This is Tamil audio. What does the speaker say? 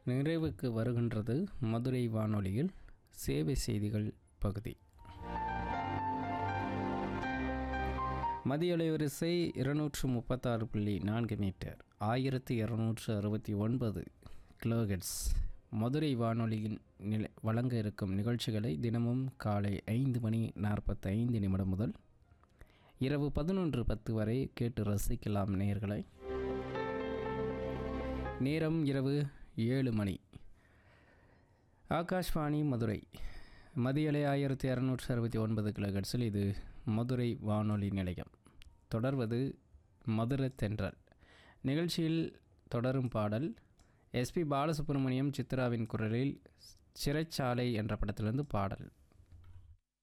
நிறைவுக்கு வருகின்றது மதுரை வானொலியில் சேவை செய்திகள் பகுதி மதிய அலைவரிசை இருநூற்று முப்பத்தாறு புள்ளி நான்கு மீட்டர் ஆயிரத்தி இரநூற்று அறுபத்தி ஒன்பது கிலோஹெட்ஸ் மதுரை வானொலியின் நிலை வழங்க இருக்கும் நிகழ்ச்சிகளை தினமும் காலை ஐந்து மணி நாற்பத்தைந்து நிமிடம் முதல் இரவு பதினொன்று பத்து வரை கேட்டு ரசிக்கலாம் நேயர்களை நேரம் இரவு ஏழு மணி ஆகாஷ்வாணி மதுரை மதியலை ஆயிரத்தி இரநூற்றி அறுபத்தி ஒன்பது கிலோகட்ஸில் இது மதுரை வானொலி நிலையம் தொடர்வது மதுரை தென்றல் நிகழ்ச்சியில் தொடரும் பாடல் எஸ்பி பாலசுப்ரமணியம் சித்ராவின் குரலில் சிறைச்சாலை என்ற படத்திலிருந்து பாடல்